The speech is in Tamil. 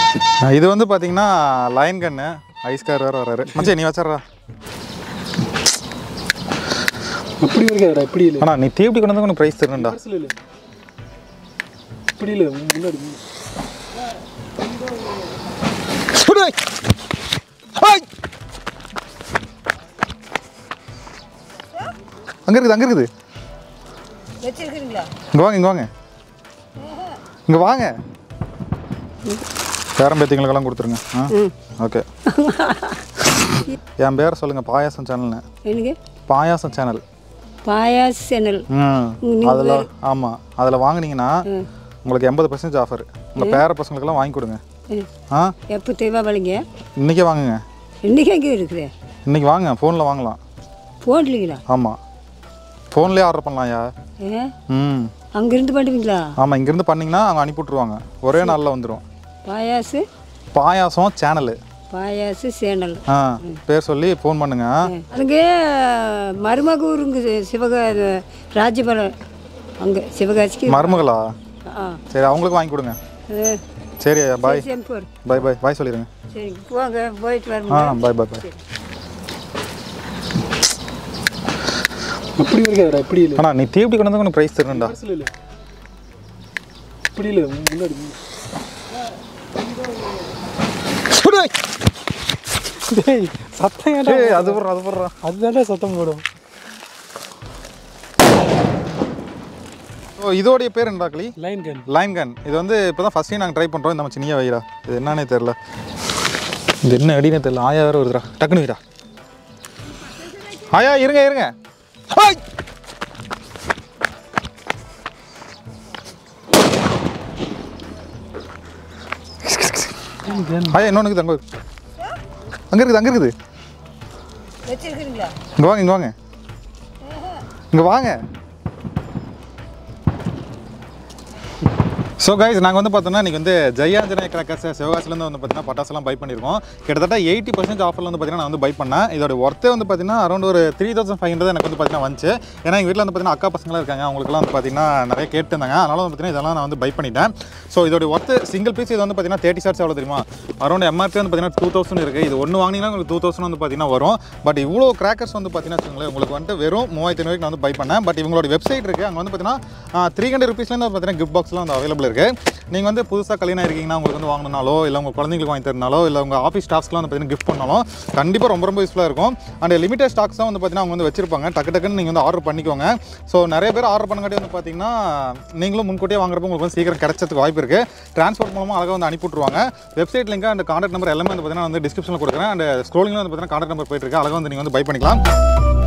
அஹ் இது வந்து பார்த்தீங்கன்னா லைன் கன்னு ஐஸ்கார் வேறு வராரு மச்சி நீ வச்சிட்றா அப்படி இருக்காதுடா இப்படி இல்லை அண்ணா நீ தீப்டி கொண்டு வந்து உனக்கு ப்ரைஸ் தரணும்டா பார்சல் இல்லை இப்படி இல்லை முன்னாடி அங்கே இருக்குது அங்கே இருக்குது வச்சிருக்கிறீங்களா இங்கே வாங்க இங்கே வாங்க இங்கே வாங்க பேரம் பேத்திங்களுக்கெல்லாம் கொடுத்துருங்க ஆ ஓகே என் பேர் சொல்லுங்கள் பாயாசம் சேனல்னு எனக்கு பாயாசம் சேனல் பாயாஸ் சேனல் ம் அதில் ஆமாம் அதில் வாங்குனீங்கன்னா உங்களுக்கு எண்பது பர்சன்டேஜ் ஆஃபர் உங்கள் பேர பசங்களுக்கெல்லாம் வாங்கி கொடுங்க ஆ எப்போ தீபாவளிங்க இன்றைக்கே வாங்குங்க இன்றைக்கி எங்கே இருக்கிறேன் இன்றைக்கி வாங்க ஃபோனில் வாங்கலாம் போடலீங்களா ஆமாம் ஃபோன்லேயே ஆர்டர் பண்ணலாம்யா ஏ ம் அங்கேருந்து பண்ணுவீங்களா ஆமாம் இங்கேருந்து பண்ணிங்கன்னா அவங்க அனுப்பி விட்ருவாங்க ஒரே நாளில் வந்துடும் பாயாசு பாயாசம் சேனலு பாயாசு சேனல் ஆ பேர் சொல்லி ஃபோன் பண்ணுங்க அங்கே மருமகூருங்க சிவகா ராஜபாளையம் அங்கே சிவகாசிக்கு மருமகளா ஆ சரி அவங்களுக்கு வாங்கி கொடுங்க ஆ. சரி ஐயா பாய் செம்பூர் பாய் பாய் பாய் சொல்லிடுங்க சரிங்க போங்க போயிட்டு ஆ வரணும் பாய் பாய் பாய் அப்படி இருக்காதுடா இப்படி இல்லை அண்ணா நீ தீப்டி கொண்டு வந்து உனக்கு ப்ரைஸ் தரணும்டா பார்சல் இல்லை இப்படி இல்லை முன்னாடி டேய் சத்தம் ஏன்டா ஏய் அது போடுறா அது போடுறா அதுதான்டா சத்தம் போடும் ஓ இதோடைய பேர் என்னடா களி லைன் கன் லைன் கன் இது வந்து இப்போ தான் ஃபஸ்ட் டைம் நாங்கள் ட்ரை பண்ணுறோம் இந்த சின்ன வைரா இது என்னன்னே தெரில இது என்ன அடினே தெரில ஆயா வேறு வருதுடா டக்குனு வைடா ஆயா இருங்க இருங்க ஹாய்! ஆயா இன்னொன்று இருக்குது அங்கே அங்கே இருக்குது அங்கே இருக்குது வச்சிருக்கிறீங்களா இங்கே வாங்க இங்கே வாங்க இங்கே வாங்க ஸோ கைஸ் நாங்கள் வந்து பார்த்தோம்னா இன்றைக்கி வந்து ஜெயாஞ்சனே கிராக்கர்ஸ் சிவகாசிலேருந்து வந்து பார்த்தீங்கன்னா பட்டாசுலாம் பை பண்ணியிருக்கோம் கிட்டத்தட்ட எயிட்டி பர்சன்ட் ஆஃபரில் வந்து பார்த்தீங்கன்னா நான் வந்து பை பண்ணேன் இதோட ஒர்த்தே வந்து பார்த்தீங்கன்னா அரௌண்ட் ஒரு த்ரீ தௌசண்ட் ஃபைவ் ஹண்ட்ரட் எனக்கு வந்து பார்த்தீங்கன்னா வந்துச்சு ஏன்னா எங்கள் வீட்டில் வந்து பார்த்தீங்கன்னா அக்கா பசங்களாம் இருக்காங்க அவங்களுக்குலாம் வந்து பார்த்தீங்கன்னா நிறைய கேட்டுருந்தாங்க அதனால வந்து பார்த்தீங்கன்னா இதெல்லாம் நான் வந்து பை பண்ணிட்டேன் ஸோ இதோட ஒர்த்து சிங்கிள் பீஸ் இது வந்து பார்த்தீங்கன்னா தேர்ட்டி ஷார்ட்ஸ் எவ்வளோ தெரியுமா அரௌண்ட் எம்ஆர்பி வந்து பார்த்தீங்கன்னா டூ தௌசண்ட் இருக்குது இது ஒன்று வாங்கினீங்கன்னா உங்களுக்கு டூ தௌசண்ட் வந்து பார்த்தீங்கன்னா வரும் பட் இவ்வளோ கிராக்கர்ஸ் வந்து பார்த்தீங்கன்னா வச்சுக்கோங்களேன் உங்களுக்கு வந்துட்டு வெறும் மூவாயிரத்தி ஐநூறுக்கு நான் வந்து பை பண்ணேன் பட் இவங்களோட வெப்சைட் இருக்குது அங்கே வந்து பார்த்தீங்கன்னா த்ரீ ஹண்ட்ரட் ருபீஸ்லேருந்து பார்த்தீங்கன்னா கிஃப்ட் பாக்ஸ்லாம் வந்து அவைலபிள் இருக்குது நீங்கள் வந்து புதுசாக கல்யாணம் இருக்கீங்கன்னா உங்களுக்கு வந்து வாங்கினாலோ இல்லை உங்கள் குழந்தைங்களுக்கு வாங்கி தரனாலோ இல்லை உங்கள் ஆஃபீஸ் ஸ்டாஃப்ஸ்லாம் வந்து பார்த்தீங்கன்னா கிஃப்ட் பண்ணாலும் கண்டிப்பாக ரொம்ப ரொம்ப யூஸ்ஃபுல்லாக இருக்கும் அண்ட் லிமிடெட் ஸ்டாக்ஸ் தான் வந்து பார்த்தீங்கன்னா அவங்க வந்து வச்சிருப்பாங்க டக்கு டக்குன்னு நீங்கள் வந்து ஆர்டர் பண்ணிக்கோங்க ஸோ நிறைய பேர் ஆர்டர் பண்ணங்காட்டி வந்து பார்த்தீங்கன்னா நீங்களும் முன்கூட்டியே வாங்குறப்ப உங்களுக்கு வந்து சீக்கிரம் கிடைச்சதுக்கு வாய்ப்பு இருக்குது டிரான்ஸ்போர்ட் மூலமாக அழகாக வந்து அனுப்பி விட்ருவாங்க website link and contact number எல்லாமே வந்து பார்த்தீங்கன்னா வந்து டிஸ்கிரிப்ஷனில் கொடுக்குறேன் அண்ட் ஸ்க்ரோலிங்கில் வந்து பார்த்தீங்கன்னா கான்டாக்ட் நம்பர் போயிட்டு இருக்கு அழகாக வந்து நீங்கள் வந்து பை பண்ணிக்கலாம்